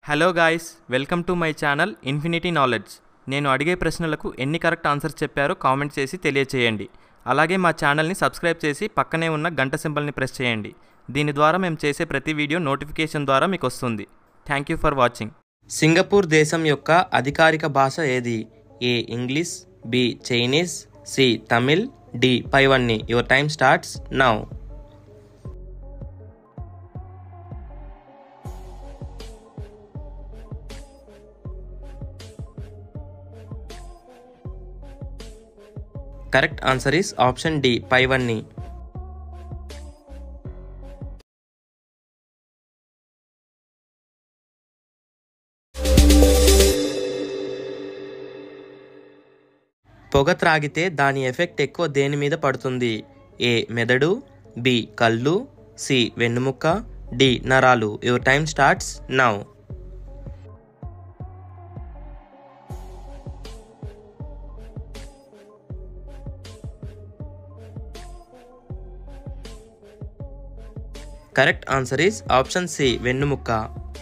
hello guys welcome to my channel Infinity Knowledge నేను అడిగే ప్రశ్నలకు ఎన్ని కరెక్ట్ ఆన్సర్స్ చెప్పారో కామెంట్ చేసి తెలియచేయండి అలాగే మా ఛానల్ని సబ్స్క్రైబ్ చేసి పక్కనే ఉన్న గంట సింబల్ని ప్రెస్ చేయండి దీని ద్వారా మేము చేసే ప్రతి వీడియో నోటిఫికేషన్ ద్వారా మీకు వస్తుంది thank you for watching Singapore దేశం యొక్క అధికారిక భాష ఏది A English B Chinese C Tamil D పైవన్నీ your time starts now correct answer is option D పైవన్నీ పొగ త్రాగితే దాని ఎఫెక్ట్ ఎక్కువ దేని మీద పడుతుంది ఏ మెదడు బి కళ్ళు సి వెన్నుముక్క డి నరాలు your time starts now correct answer is option C వెన్నుముక్క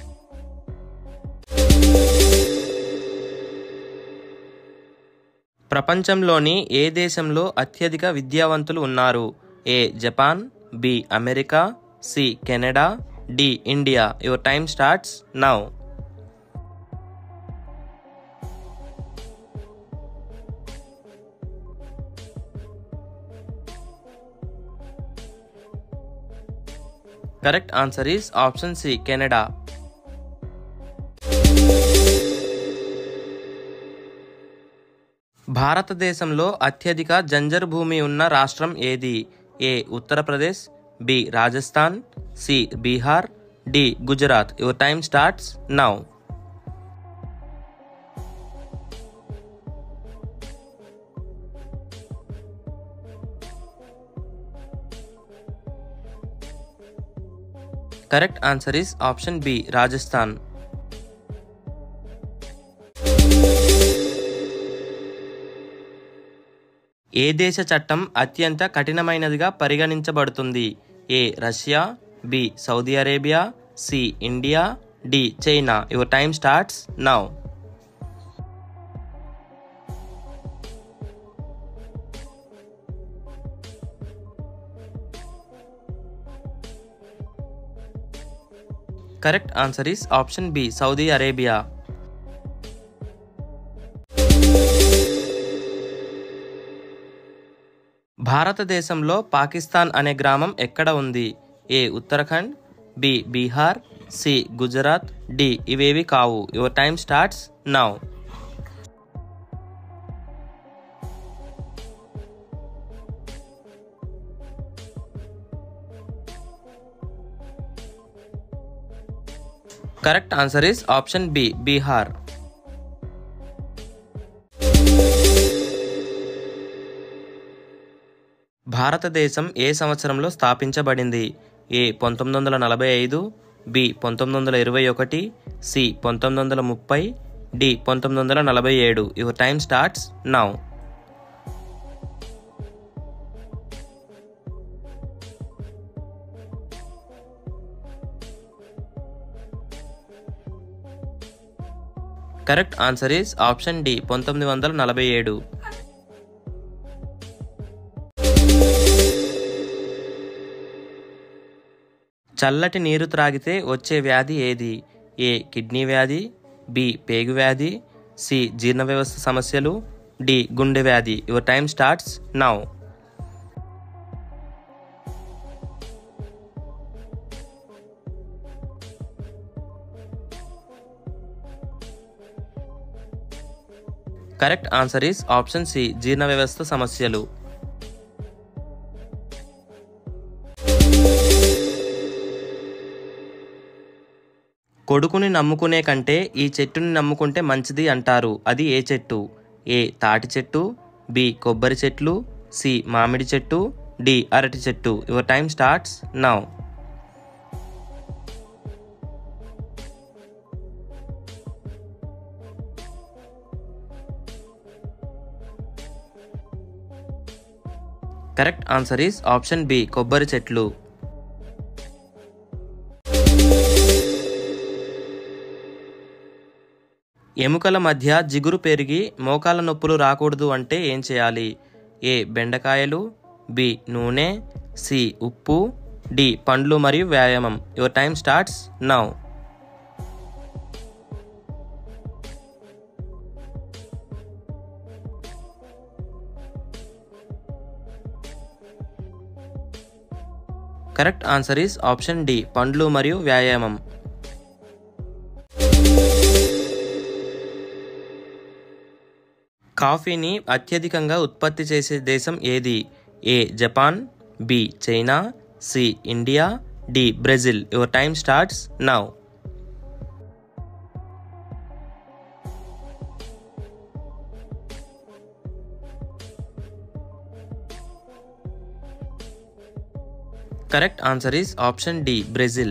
ప్రపంచంలోని ఏ దేశంలో అత్యధిక విద్యావంతులు ఉన్నారు A Japan B America C Canada D India your time starts now correct answer is option C Canada భారతదేశంలో అత్యధిక జంజర్ భూమి ఉన్న రాష్ట్రం ఏది A Uttar Pradesh B Rajasthan C Bihar D Gujarat your time starts now correct answer is option B Rajasthan ఏ దేశ చట్టం అత్యంత కఠినమైనదిగా పరిగణించబడుతుంది A Russia B Saudi Arabia C India D China your time starts now correct answer is option B Saudi Arabia భారతదేశంలో పాకిస్తాన్ అనే గ్రామం ఎక్కడ ఉంది A Uttarakhand B Bihar C Gujarat D ఇవేవి కావు your time starts now correct answer is option B Bihar భారతదేశం ఏ సంవత్సరంలో స్థాపించబడింది ఏ పంతొమ్మిది వందల నలభై ఐదు బి పంతొమ్మిది వందల ఇరవై ఒకటి సి పంతొమ్మిది వందల ముప్పై డి పంతొమ్మిది వందల నలభై ఏడు your time starts now correct answer is option D పంతొమ్మిది వందల నలభై ఏడు చల్లటి నీరు త్రాగితే వచ్చే వ్యాధి ఏది ఏ కిడ్నీ వ్యాధి బి పేగు వ్యాధి సి జీర్ణ వ్యవస్థ సమస్యలు డి గుండె వ్యాధి your time starts now correct answer is option C జీర్ణ వ్యవస్థ సమస్యలు కొడుకుని నమ్ముకునే కంటే ఈ చెట్టుని నమ్ముకుంటే మంచిది అంటారు అది ఏ చెట్టు ఏ తాటి చెట్టు బి కొబ్బరి చెట్లు సి మామిడి చెట్టు డి అరటి చెట్టు your time starts now correct answer is option B కొబ్బరి చెట్లు ఎముకల మధ్య జిగురు పెరిగి మోకాల నొప్పులు రాకూడదు అంటే ఏం చేయాలి ఏ బెండకాయలు బి నూనె సి ఉప్పు డి పండ్లు మరియు వ్యాయామం your time starts now correct answer is option D పండ్లు మరియు వ్యాయామం కాఫీని అత్యధికంగా ఉత్పత్తి చేసే దేశం ఏది A Japan B China C India D Brazil your time starts now correct answer is option D Brazil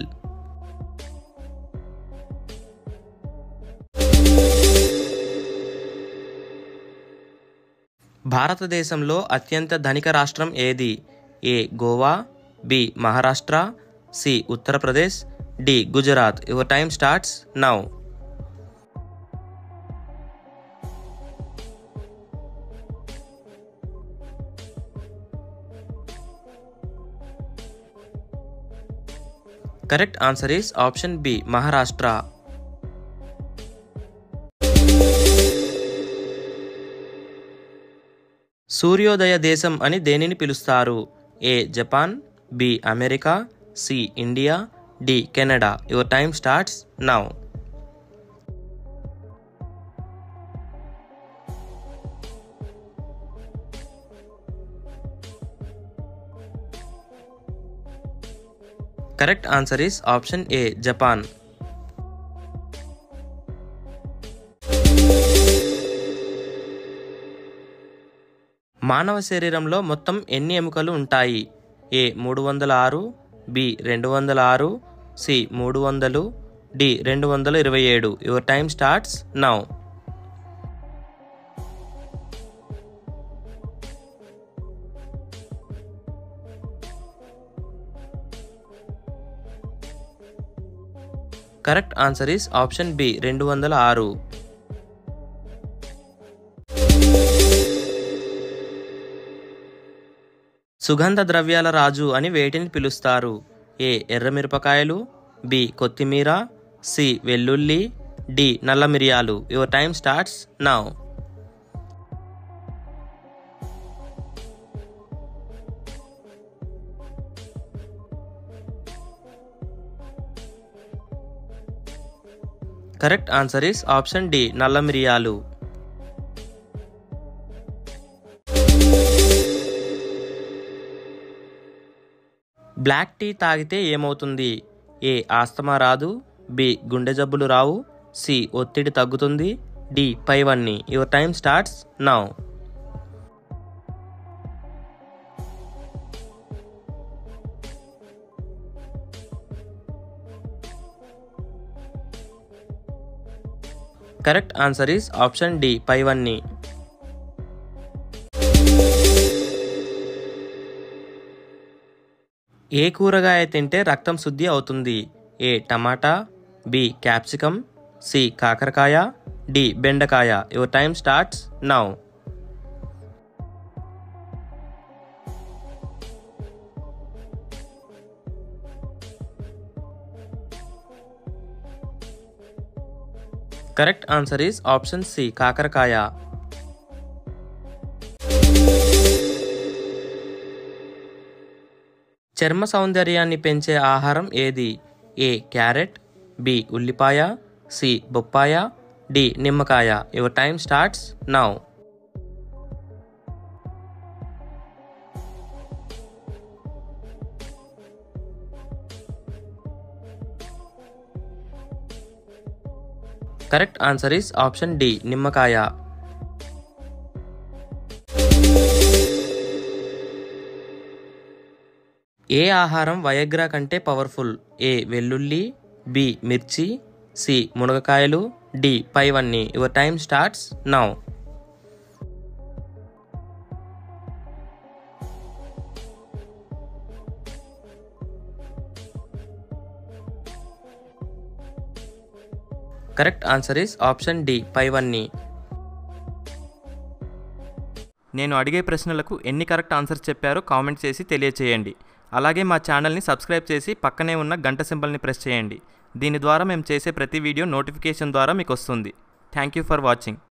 భారతదేశంలో అత్యంత ధనిక రాష్ట్రం ఏది A Goa B Maharashtra C Uttar Pradesh D Gujarat your time starts now correct answer is option B Maharashtra సూర్యోదయ దేశం అని దేనిని పిలుస్తారు A Japan B America C India D Canada your time starts now correct answer is option A Japan మానవ శరీరంలో మొత్తం ఎన్ని ఎముకలు ఉంటాయి ఏ మూడు వందల ఆరు బి రెండు వందల ఆరు సి మూడు వందలు డి రెండు వందల ఇరవై ఏడు your time starts now correct answer is option B రెండు వందల ఆరు సుగంధ ద్రవ్యాల రాజు అని వేటిని పిలుస్తారు ఏ ఎర్రమిరపకాయలు బి కొత్తిమీర సి వెల్లుల్లి డి నల్ల మిరియాలు your time starts now correct answer is option D నల్ల మిరియాలు బ్లాక్ టీ తాగితే ఏమవుతుంది ఏ ఆస్తమా రాదు బి గుండె జబ్బులు రావు సి ఒత్తిడి తగ్గుతుంది డి పైవన్నీ your time starts now correct answer is option D పైవన్నీ ఏ కూరగాయ తింటే రక్తం శుద్ధి అవుతుంది A tomato B capsicum C కాకరకాయ డి బెండకాయ your time starts now correct answer is option C కాకరకాయ చర్మ సౌందర్యాన్ని పెంచే ఆహారం ఏది ఏ క్యారెట్ బి ఉల్లిపాయ సి బొప్పాయ డి నిమ్మకాయ your time starts now correct answer is option D నిమ్మకాయ ఏ ఆహారం వయగ్రా కంటే పవర్ఫుల్ ఏ వెల్లుల్లి బి మిర్చి సి మునగకాయలు డి పైవన్నీ your time starts now correct answer is option D పైవన్నీ నేను అడిగే ప్రశ్నలకు ఎన్ని కరెక్ట్ ఆన్సర్స్ చెప్పారో కామెంట్ చేసి తెలియచేయండి అలాగే మా ఛానల్ని సబ్స్క్రైబ్ చేసి పక్కనే ఉన్న గంట సింబల్ని ప్రెస్ చేయండి దీని ద్వారా మేము చేసే ప్రతి వీడియో నోటిఫికేషన్ ద్వారా మీకు వస్తుంది థ్యాంక్ యూ ఫర్ వాచింగ్